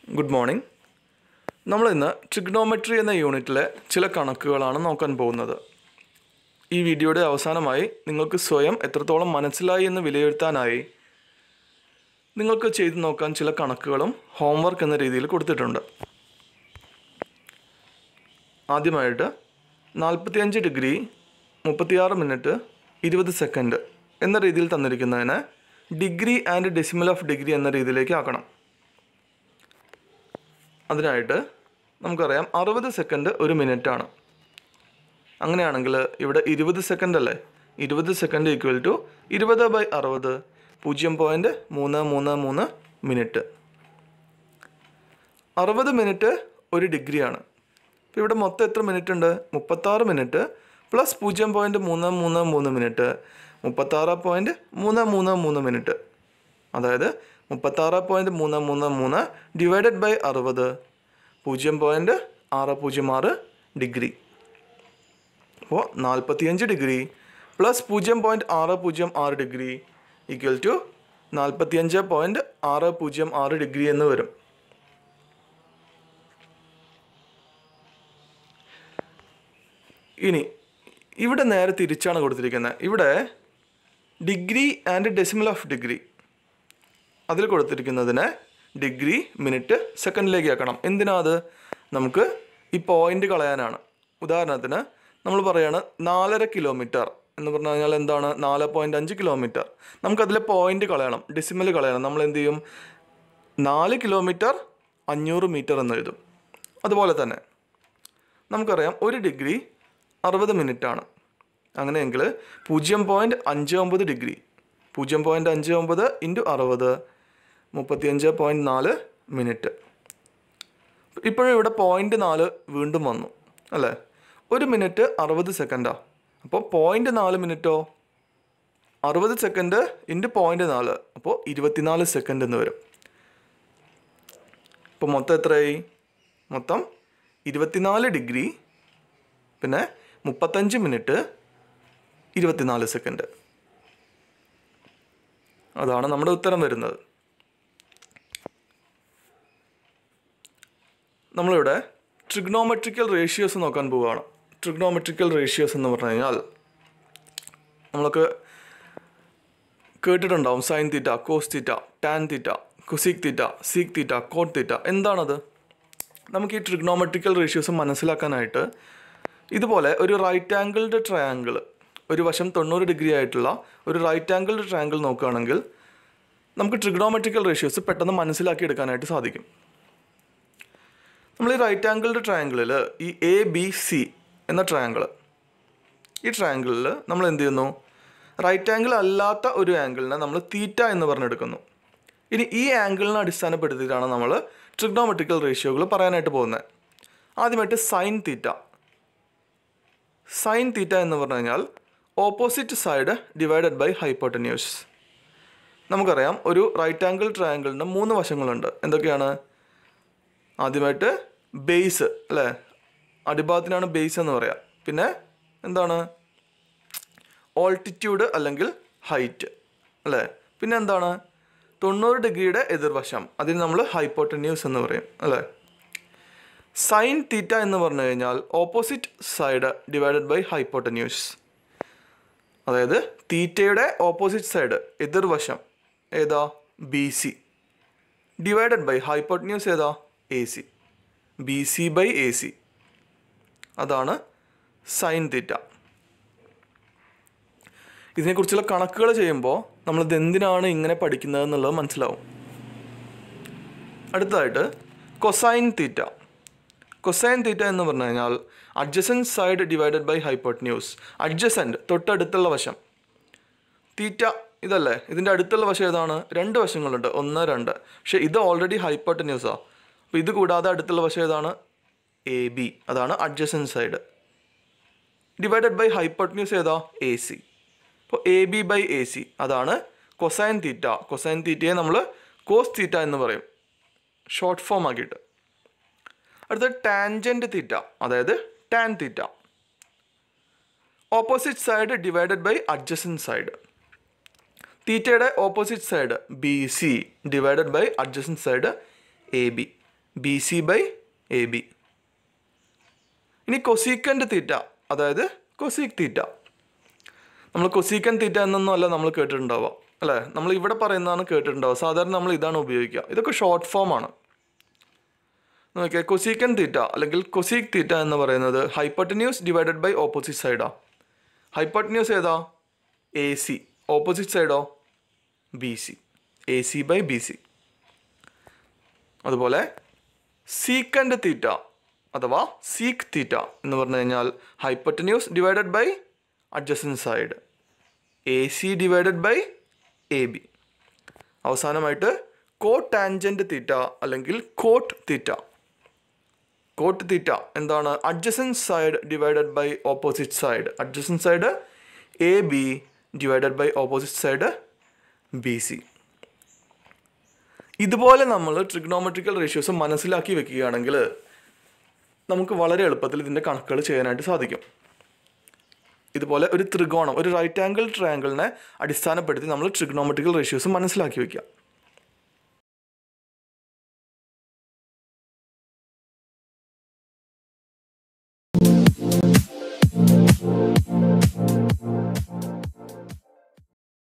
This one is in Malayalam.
ഗുഡ് മോർണിംഗ് നമ്മൾ ഇന്ന് ട്രിഗ്നോമെട്രി എന്ന യൂണിറ്റിലെ ചില കണക്കുകളാണ് നോക്കാൻ പോകുന്നത് ഈ വീഡിയോയുടെ അവസാനമായി നിങ്ങൾക്ക് സ്വയം എത്രത്തോളം മനസ്സിലായി എന്ന് വിലയിരുത്താനായി നിങ്ങൾക്ക് ചെയ്തു നോക്കാൻ ചില കണക്കുകളും ഹോംവർക്ക് എന്ന രീതിയിൽ കൊടുത്തിട്ടുണ്ട് ആദ്യമായിട്ട് നാൽപ്പത്തിയഞ്ച് ഡിഗ്രി മുപ്പത്തിയാറ് മിനിറ്റ് ഇരുപത് സെക്കൻഡ് എന്ന രീതിയിൽ തന്നിരിക്കുന്നതിന് degree and decimal of degree എന്ന രീതിയിലേക്ക് ആക്കണം അതിനായിട്ട് നമുക്കറിയാം അറുപത് സെക്കൻഡ് ഒരു മിനിറ്റാണ് അങ്ങനെയാണെങ്കിൽ ഇവിടെ ഇരുപത് സെക്കൻഡ് അല്ലേ ഇരുപത് സെക്കൻഡ് ഈക്വൽ ടു ഇരുപത് ബൈ അറുപത് പൂജ്യം പോയിൻറ്റ് മൂന്ന് മൂന്ന് മൂന്ന് മിനിറ്റ് അറുപത് മിനിറ്റ് ഒരു ഡിഗ്രിയാണ് അപ്പോൾ ഇവിടെ മൊത്തം എത്ര മിനിറ്റ് ഉണ്ട് മുപ്പത്താറ് മിനിറ്റ് പ്ലസ് പൂജ്യം പോയിൻറ്റ് മൂന്ന് മൂന്ന് മൂന്ന് മിനിറ്റ് മുപ്പത്താറ് പോയിൻറ്റ് മൂന്ന് മൂന്ന് മൂന്ന് മിനിറ്റ് അതായത് മുപ്പത്താറ് പോയിൻറ്റ് മൂന്ന് മൂന്ന് മൂന്ന് ഡിവൈഡഡ് ബൈ അറുപത് പൂജ്യം പോയിൻറ്റ് ആറ് പൂജ്യം ആറ് ഡിഗ്രി അപ്പോൾ നാൽപ്പത്തിയഞ്ച് ഡിഗ്രി പ്ലസ് പൂജ്യം പോയിൻറ്റ് ആറ് പൂജ്യം ആറ് ഡിഗ്രി ഈക്വൽ ടു നാൽപ്പത്തിയഞ്ച് പോയിൻറ്റ് ആറ് പൂജ്യം ആറ് ഡിഗ്രി എന്ന് വരും ഇനി ഇവിടെ നേരെ തിരിച്ചാണ് കൊടുത്തിരിക്കുന്നത് ഇവിടെ degree and decimal of degree അതിൽ കൊടുത്തിരിക്കുന്നതിന് ഡിഗ്രി മിനിറ്റ് സെക്കൻഡിലേക്ക് ആക്കണം എന്തിനാ അത് നമുക്ക് ഈ പോയിന്റ് കളയാനാണ് ഉദാഹരണത്തിന് നമ്മൾ പറയാണ് നാലര കിലോമീറ്റർ എന്ന് പറഞ്ഞു കഴിഞ്ഞാൽ എന്താണ് നാല് പോയിൻറ്റ് അഞ്ച് കിലോമീറ്റർ നമുക്കതിലെ പോയിന്റ് കളയണം ഡെസിമൽ കളയണം നമ്മൾ എന്ത് ചെയ്യും നാല് കിലോമീറ്റർ അഞ്ഞൂറ് മീറ്റർ എന്ന് എഴുതും അതുപോലെ തന്നെ നമുക്കറിയാം ഒരു ഡിഗ്രി അറുപത് മിനിറ്റാണ് അങ്ങനെയെങ്കിൽ പൂജ്യം പോയിൻറ്റ് അഞ്ച് ഒമ്പത് ഡിഗ്രി പൂജ്യം പോയിൻറ്റ് അഞ്ച് ഒമ്പത് ഇൻറ്റു അറുപത് മുപ്പത്തിയഞ്ച് പോയിൻറ്റ് നാല് മിനിറ്റ് ഇപ്പോഴും ഇവിടെ പോയിൻറ്റ് നാല് വീണ്ടും വന്നു അല്ലേ ഒരു മിനിറ്റ് അറുപത് സെക്കൻഡാ അപ്പോൾ പോയിൻറ്റ് നാല് മിനിറ്റോ അറുപത് സെക്കൻഡ് ഇൻറ്റു പോയിൻറ്റ് നാല് അപ്പോൾ ഇരുപത്തിനാല് സെക്കൻഡ് എന്ന് വരും ഇപ്പോൾ മൊത്തം എത്രയായി മൊത്തം ഇരുപത്തിനാല് ഡിഗ്രി പിന്നെ മുപ്പത്തഞ്ച് മിനിറ്റ് ഇരുപത്തിനാല് സെക്കൻഡ് അതാണ് നമ്മുടെ ഉത്തരം വരുന്നത് നമ്മളിവിടെ ട്രിഗ്നോമെട്രിക്കൽ റേഷ്യോസ് നോക്കാൻ പോവുകയാണ് ട്രിഗ്നോമെട്രിക്കൽ റേഷ്യോസ് എന്ന് പറഞ്ഞു കഴിഞ്ഞാൽ നമ്മളൊക്കെ കേട്ടിട്ടുണ്ടാവും sine theta cos theta tan theta cosec theta sec theta cot theta എന്താണത് നമുക്ക് ഈ ട്രിഗ്നോമെട്രിക്കൽ റേഷ്യോസ് മനസ്സിലാക്കാനായിട്ട് ഇതുപോലെ ഒരു റൈറ്റ് ആംഗിൾഡ് ട്രയാങ്കിൾ ഒരു വശം തൊണ്ണൂറ് ഡിഗ്രി ആയിട്ടുള്ള ഒരു റൈറ്റ് ആംഗിൾഡ് ട്രയാങ്കിൾ നോക്കുകയാണെങ്കിൽ നമുക്ക് ട്രിഗ്നോമെട്രിക്കൽ റേഷ്യോസ് പെട്ടെന്ന് മനസ്സിലാക്കി എടുക്കാനായിട്ട് സാധിക്കും നമ്മൾ ഈ റൈറ്റ് ആംഗിൾഡ് ട്രയാങ്കിളിൽ ഈ എ ബി സി എന്ന ട്രയാങ്കിൾ ഈ ട്രയാങ്കിളിൽ നമ്മൾ എന്ത് ചെയ്യുന്നു റൈറ്റ് ആംഗിൾ അല്ലാത്ത ഒരു ആംഗിളിനെ നമ്മൾ തീറ്റ എന്ന് പറഞ്ഞെടുക്കുന്നു ഇനി ഈ ആംഗിളിനെ അടിസ്ഥാനപ്പെടുത്തിയിട്ടാണ് നമ്മൾ ട്രിഗ്നോമെട്രിക്കൽ റേഷ്യോകൾ പറയാനായിട്ട് പോകുന്നത് ആദ്യമായിട്ട് സൈൻ തീറ്റ സൈൻ തീറ്റ എന്ന് പറഞ്ഞു കഴിഞ്ഞാൽ opposite side divided by hypotenuse നമുക്കറിയാം ഒരു റൈറ്റ് ആംഗിൾ ട്രയാങ്കിളിന് മൂന്ന് വശങ്ങളുണ്ട് എന്തൊക്കെയാണ് ആദ്യമായിട്ട് ബേസ് അല്ലേ അടിഭാഗത്തിനാണ് ബേസ് എന്ന് പറയാം പിന്നെ എന്താണ് ഓൾട്ടിറ്റ്യൂഡ് അല്ലെങ്കിൽ ഹൈറ്റ് അല്ലേ പിന്നെ എന്താണ് തൊണ്ണൂറ് ഡിഗ്രിയുടെ എതിർവശം അതിന് നമ്മൾ ഹൈപ്പോട്ടന്യൂസ് എന്ന് പറയും അല്ലേ സൈൻ തീറ്റ എന്ന് പറഞ്ഞു കഴിഞ്ഞാൽ opposite side divided by hypotenuse അതായത് തീറ്റയുടെ ഓപ്പോസിറ്റ് സൈഡ് എതിർവശം ഏതാ B C divided by hypotenuse ഏതാ A C B C by A C അതാണ് സൈൻ തീറ്റ ഇതിനെക്കുറിച്ചുള്ള കണക്കുകൾ ചെയ്യുമ്പോൾ നമ്മളിത് എന്തിനാണ് ഇങ്ങനെ പഠിക്കുന്നത് എന്നുള്ളത് മനസ്സിലാവും അടുത്തതായിട്ട് കൊസൈൻ തീറ്റ കൊസൈൻ തീറ്റ എന്ന് പറഞ്ഞു കഴിഞ്ഞാൽ adjacent side divided by hypotenuse adjacent തൊട്ടടുത്തുള്ള വശം തീറ്റ ഇതല്ലേ ഇതിൻ്റെ അടുത്തുള്ള വശം ഏതാണ് രണ്ട് വശങ്ങളുണ്ട് ഒന്ന് രണ്ട് പക്ഷേ ഇത് ഓൾറെഡി ഹൈപ്പോട്ടന്യൂസാണ് അപ്പോൾ ഇത് കൂടാതെ അടുത്തുള്ള വശം ഏതാണ് എ ബി അതാണ് adjacent side divided by hypotenuse ഏതാ എ സി അപ്പോൾ A B by A C അതാണ് കൊസൈൻ തീറ്റ കൊസൈൻ തീറ്റയെ നമ്മൾ കോസ് തീറ്റ എന്ന് പറയും ഷോർട്ട് ഫോം ആക്കിയിട്ട് അടുത്ത ടാൻജൻറ്റ് തീറ്റ അതായത് tan theta opposite side divided by adjacent side തീറ്റയുടെ opposite side B C divided by adjacent side A B B C by A B ഇനി കൊസീക്കൻ്റ് തീറ്റ അതായത് കൊസീക് തീറ്റ നമ്മൾ കൊസീക്കൻ തീറ്റ എന്നൊന്നും അല്ല നമ്മൾ കേട്ടിട്ടുണ്ടാവുക അല്ലേ നമ്മൾ ഇവിടെ പറയുന്നതാണ് കേട്ടിട്ടുണ്ടാവുക സാധാരണ നമ്മൾ ഇതാണ് ഉപയോഗിക്കുക ഇതൊക്കെ ഷോർട്ട് ഫോം ആണ് നോക്കിയാൽ കൊസീക്കൻ തീറ്റ അല്ലെങ്കിൽ കൊസീക് തീറ്റ എന്ന് പറയുന്നത് ഹൈപ്പട്ടന്യൂസ് ഡിവൈഡഡ് ബൈ ഓപ്പോസിറ്റ് സൈഡാ ഹൈപ്പട്ടന്യൂസ് ഏതാ എ സി ഓപ്പോസിറ്റ് സൈഡോ B C A C by B C അതുപോലെ സീക്കൻഡ് തീറ്റ അഥവാ സീക്ക് തീറ്റ എന്ന് പറഞ്ഞു കഴിഞ്ഞാൽ hypotenuse divided by adjacent side A C divided by A B അവസാനമായിട്ട് കോട്ട് ടാൻജൻറ്റ് തീറ്റ അല്ലെങ്കിൽ കോട്ട് തീറ്റ കോട്ട് തീറ്റ എന്താണ് adjacent side divided by opposite side adjacent side A B divided by opposite side B C ഇതുപോലെ നമ്മൾ ട്രിഗ്നോമെട്രിക്കൽ റേഷ്യോസ് മനസ്സിലാക്കി വെക്കുകയാണെങ്കിൽ നമുക്ക് വളരെ എളുപ്പത്തിൽ ഇതിൻ്റെ കണക്കുകൾ ചെയ്യാനായിട്ട് സാധിക്കും ഇതുപോലെ ഒരു ത്രികോണം ഒരു റൈറ്റ് ആംഗിൾ ട്രയാങ്കിളിനെ അടിസ്ഥാനപ്പെടുത്തി നമ്മൾ ട്രിഗ്നോമെട്രിക്കൽ റേഷ്യോസ് മനസ്സിലാക്കി വെക്കുക